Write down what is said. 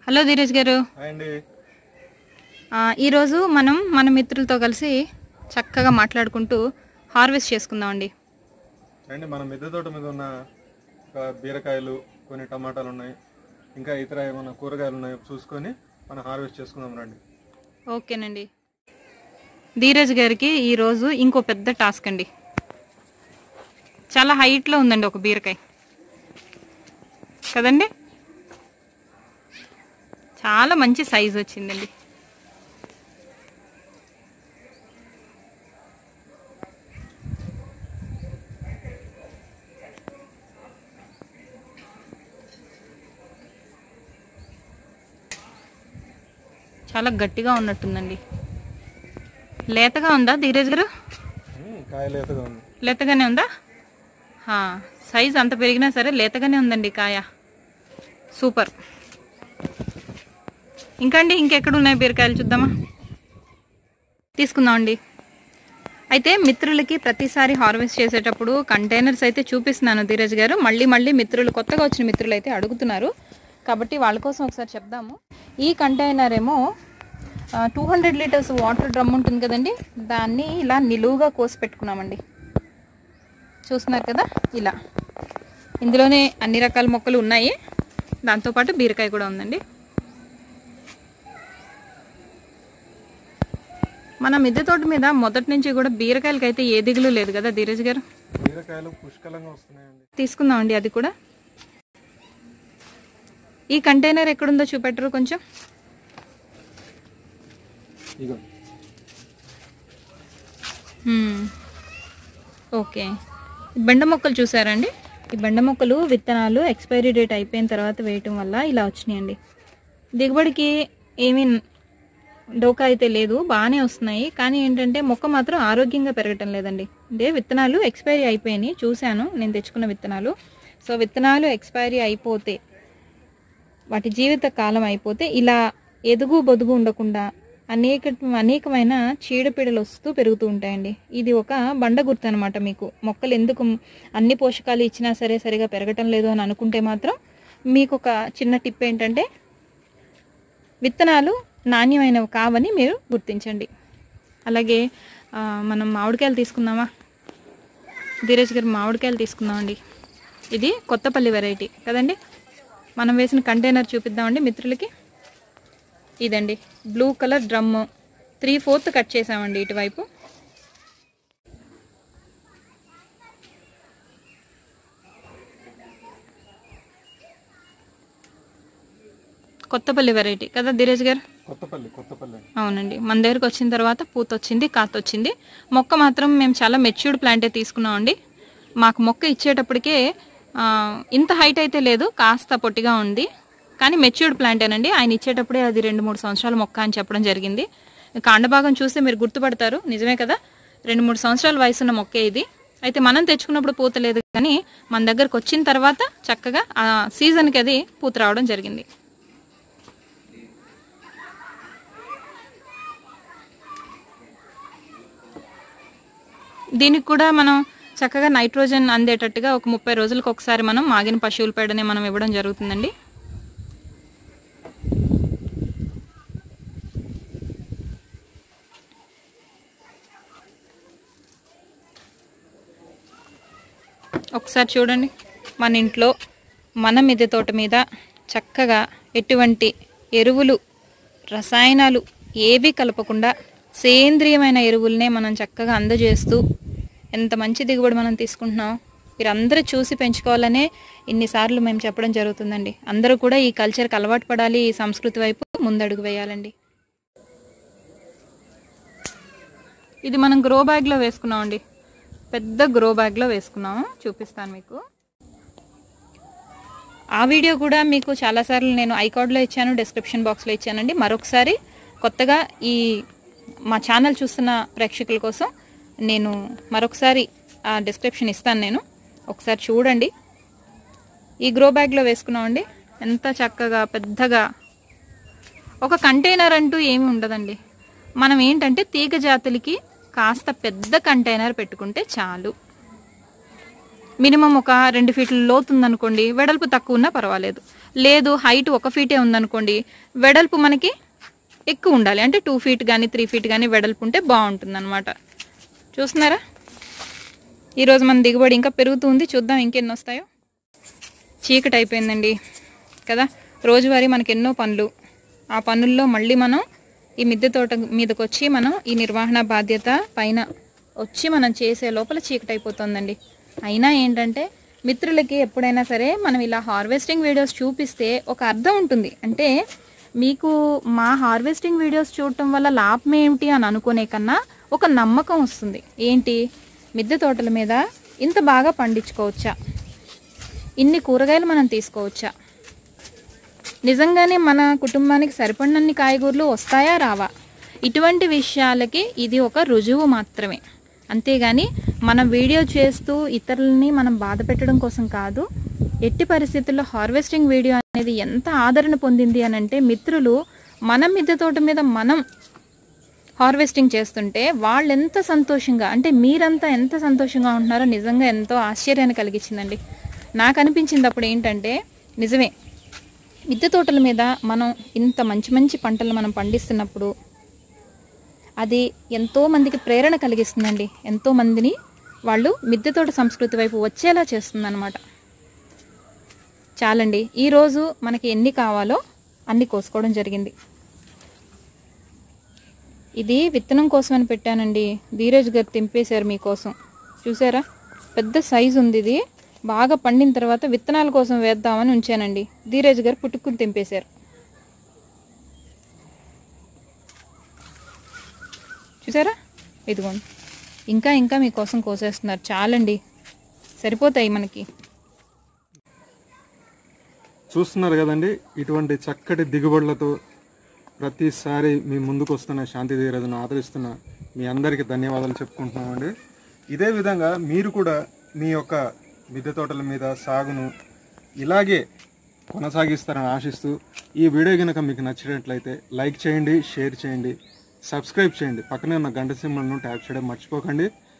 Hello Dheeraj గారు hi అండి ఆ, ఈరోజు మనం మన మిత్రులతో కలిసి చక్కగా మాట్లాడుకుంటూ హార్వెస్ట్ చేసుకుందామండి రండి మన మిద్దె తోట మీద ఉన్న ఒక బీరకాయలు కొన్ని టమాటాలు ఉన్నాయి ఇంకా ఇతర ఏమైనా కూరగాయలు ఉన్నాయో చూసుకొని మనం హార్వెస్ట్ చేసుకుందాం రండి ఓకేనండి ధీరజ్ గారికి ఈరోజు ఇంకో పెద్ద టాస్క్ అండి చాలా హైట్లో ఉందండి ఒక బీరకాయ కదండి చాలా మంచి సైజ్ వచ్చిందండి చాలా గట్టిగా ఉన్నట్టుందండి లేతగా ఉందా ధీరజ్ గారు మ్మ్, కాయ లేతగా ఉంది లేతగానే ఉందా హా, సైజ్ అంత పెరిగినా సరే లేతగానే ఉందండి కాయ సూపర్ ఇంకా అండి ఇంకెక్కడ ఉన్నాయి బీరకాయలు చూద్దామా తీసుకుందామండి అయితే మిత్రులకి ప్రతిసారి హార్వెస్ట్ చేసేటప్పుడు కంటైనర్స్ అయితే చూపిస్తున్నాను ధీరజ్ గారు మళ్ళీ మళ్ళీ మిత్రులు కొత్తగా వచ్చిన మిత్రులు అయితే అడుగుతున్నారు కాబట్టి వాళ్ళ కోసం ఒకసారి చెప్దాము ఈ కంటైనర్ ఏమో two hundred litres water drum ఉంటుంది కదండి దాన్ని ఇలా నిలువుగా కోసి పెట్టుకున్నామండి చూస్తున్నారు కదా ఇలా ఇందులోనే అన్ని రకాల మొక్కలు ఉన్నాయి దాంతోపాటు బీరకాయ కూడా ఉందండి మన మిద్దె తోట మీద మొదటి నుంచి కూడా బీరకాయలకి అయితే ఏ దిగులు లేదు కదా ధీరజ్ గారు బీరకాయలు పుష్కలంగా వస్తున్నాయండి తీసుకుందామండి అది కూడా ఈ కంటైనర్ ఎక్కడుందో చూపెట్టరు కొంచెం ఇగో మ్మ్. ఓకే ఈ బెండ మొక్కలు చూసారండి ఈ బెండ మొక్కలు విత్తనాలు ఎక్స్పైరీ డేట్ అయిపోయిన తర్వాత వేయటం వల్ల ఇలా వచ్చినాయండి దిగుబడికి ఏమీ డోకా అయితే లేదు బాగానే వస్తున్నాయి కానీ ఏంటంటే మొక్క మాత్రం ఆరోగ్యంగా పెరగటం లేదండి అంటే విత్తనాలు ఎక్స్పైరీ అయిపోయినాయి చూశాను నేను తెచ్చుకున్న విత్తనాలు సో విత్తనాలు ఎక్స్పైరీ అయిపోతే వాటి జీవిత కాలం అయిపోతే ఇలా ఎదుగు బొదుగు ఉండకుండా అనేక అనేకమైన చీడపీడలు వస్తూ పెరుగుతూ ఉంటాయండి ఇది ఒక బండ గుర్తు అనమాట మీకు మొక్కలు ఎందుకు అన్ని పోషకాలు ఇచ్చినా సరే సరిగా పెరగటం లేదు అని అనుకుంటే మాత్రం మీకు ఒక చిన్న టిప్ ఏంటంటే విత్తనాలు నాణ్యమైనవి కావని మీరు గుర్తించండి అలాగే ఆ, మనం మామిడికాయలు తీసుకుందామా ధీరజ్ గారు మామిడికాయలు తీసుకుందామండి ఇది కొత్తపల్లి వెరైటీ కదండి మనం వేసిన కంటైనర్ చూపిద్దామండి మిత్రులకి ఇదండి blue colour drum three fourth cut చేసామండి ఇటువైపు కొత్తపల్లి వెరైటీ కదా ధీరజ్ గారు కొత్తపల్లి కొత్తపల్లి అండి అవునండి మన దగ్గరకు వచ్చిన తర్వాత పూత వచ్చింది కాత వచ్చింది మొక్క మాత్రం మేము చాలా మెచ్యూర్డ్ ప్లాంటే తీసుకున్నామండి మాకు మొక్క ఇచ్చేటప్పటికే ఆ, ఇంత హైట్ అయితే లేదు కాస్త పొట్టిగా ఉంది కానీ మెచ్యూర్డ్ ప్లాంటేనండి ఆయన ఇచ్చేటప్పుడే అది రెండు మూడు సంవత్సరాల మొక్క అని చెప్పడం జరిగింది కాండభాగం చూస్తే మీరు గుర్తుపడతారు నిజమే కదా రెండు మూడు సంవత్సరాల వయసున్న మొక్కే ఇది అయితే మనం తెచ్చుకున్నప్పుడు పూత లేదు కానీ మన దగ్గరకు వచ్చిన తర్వాత చక్కగా ఆ సీజన్కి అది పూత రావడం జరిగింది దీనికి కూడా మనం చక్కగా నైట్రోజన్ అందేటట్టుగా ఒక ముప్పై రోజులకు ఒకసారి మనం మాగిన పశువుల పేడనే మనం ఇవ్వడం జరుగుతుందండి ఒకసారి చూడండి మన ఇంట్లో మన మిద్దె తోట మీద చక్కగా ఎటువంటి ఎరువులు రసాయనాలు ఏవి కలపకుండా సేంద్రియమైన ఎరువులనే మనం చక్కగా అందజేస్తూ ఎంత మంచి దిగుబడి మనం తీసుకుంటున్నాం మీరందరూ చూసి పెంచుకోవాలనే ఇన్నిసార్లు మేము చెప్పడం జరుగుతుందండి అందరూ కూడా ఈ కల్చర్కి అలవాటు పడాలి ఈ సంస్కృతి వైపు ముందడుగు వేయాలండి ఇది మనం గ్రో బ్యాగ్లో వేసుకున్నామండి పెద్ద గ్రో బ్యాగ్లో వేసుకున్నాము చూపిస్తాను మీకు ఆ వీడియో కూడా మీకు చాలాసార్లు నేను ఐకార్డ్లో ఇచ్చాను డిస్క్రిప్షన్ బాక్స్లో ఇచ్చానండి మరొకసారి కొత్తగా ఈ మా ఛానల్ చూస్తున్న ప్రేక్షకుల కోసం నేను మరొకసారి ఆ డిస్క్రిప్షన్ ఇస్తాను నేను ఒకసారి చూడండి ఈ గ్రో బ్యాగ్లో వేసుకున్నామండి ఎంత చక్కగా పెద్దగా ఒక కంటైనర్ అంటూ ఏమి ఉండదండి మనం ఏంటంటే తీగ జాతులకి కాస్త పెద్ద కంటైనర్ పెట్టుకుంటే చాలు మినిమం ఒక రెండు ఫీట్ల లోతు ఉందనుకోండి వెడల్పు తక్కువ ఉన్నా పర్వాలేదు లేదు హైట్ ఒక ఫీటే ఉందనుకోండి వెడల్పు మనకి ఎక్కువ ఉండాలి అంటే టూ ఫీట్ కానీ త్రీ ఫీట్ కానీ వెడల్పు ఉంటే బాగుంటుంది అనమాట చూస్తున్నారా ఈరోజు మన దిగుబడి ఇంకా పెరుగుతుంది చూద్దాం ఇంకెన్ని వస్తాయో చీకటి అయిపోయిందండి కదా రోజువారీ మనకి ఎన్నో పనులు ఆ పనుల్లో మళ్ళీ మనం ఈ మిద్దె తోట మీదకి వచ్చి మనం ఈ నిర్వహణ బాధ్యత పైన వచ్చి మనం చేసే లోపల చీకటి అయిపోతుందండి అయినా ఏంటంటే మిత్రులకి ఎప్పుడైనా సరే మనం ఇలా హార్వెస్టింగ్ వీడియోస్ చూపిస్తే ఒక అర్థం ఉంటుంది అంటే మీకు మా హార్వెస్టింగ్ వీడియోస్ చూడటం వల్ల లాభం ఏమిటి అని అనుకునే కన్నా ఒక నమ్మకం వస్తుంది ఏంటి మిద్దె తోటల మీద ఇంత బాగా పండించుకోవచ్చా ఇన్ని కూరగాయలు మనం తీసుకోవచ్చా నిజంగానే మన కుటుంబానికి సరిపడినన్ని కాయగూరలు వస్తాయా రావా ఇటువంటి విషయాలకి ఇది ఒక రుజువు మాత్రమే అంతేగాని మనం వీడియో చేస్తూ ఇతరులని మనం బాధ పెట్టడం కోసం కాదు ఎట్టి పరిస్థితుల్లో హార్వెస్టింగ్ వీడియో అనేది ఎంత ఆదరణ పొందింది అని అంటే మిత్రులు మన మిద్దె తోట మీద మనం హార్వెస్టింగ్ చేస్తుంటే వాళ్ళు ఎంత సంతోషంగా అంటే మీరంతా ఎంత సంతోషంగా ఉంటున్నారో నిజంగా ఎంతో ఆశ్చర్యాన్ని కలిగించిందండి నాకు అనిపించింది అప్పుడు ఏంటంటే నిజమే మిద్దె తోటల మీద మనం ఇంత మంచి మంచి పంటలు మనం పండిస్తున్నప్పుడు అది ఎంతో మందికి ప్రేరణ కలిగిస్తుందండి ఎంతో మందిని వాళ్ళు మిద్దె తోట సంస్కృతి వైపు వచ్చేలా చేస్తుందన్నమాట చాలండి ఈరోజు మనకి ఎన్ని కావాలో అన్ని కోసుకోవడం జరిగింది ఇది విత్తనం కోసమని పెట్టానండి ధీరజ్ గారు తెంపేశారు మీకోసం చూసారా పెద్ద సైజు ఉంది ఇది బాగా పండిన తర్వాత విత్తనాల కోసం వేద్దామని ఉంచానండి ధీరజ్ గారు పుట్టుకుని తెంపేశారు చూసారా ఇదిగోండి ఇంకా ఇంకా మీకోసం కోసేస్తున్నారు చాలండి సరిపోతాయి మనకి చూస్తున్నారు కదండి ఇటువంటి చక్కటి దిగుబడులతో ప్రతిసారి మీ ముందుకు వస్తున్న శాంతి ధీరజను ఆదరిస్తున్న మీ అందరికీ ధన్యవాదాలు చెప్పుకుంటున్నామండి ఇదే విధంగా మీరు కూడా మీ యొక్క మిద్దె తోటల మీద సాగును ఇలాగే కొనసాగిస్తారని ఆశిస్తూ ఈ వీడియో కనుక మీకు నచ్చినట్లయితే లైక్ చేయండి షేర్ చేయండి సబ్స్క్రైబ్ చేయండి పక్కనే ఉన్న గంట సింబల్ను ట్యాప్ చేయడం మర్చిపోకండి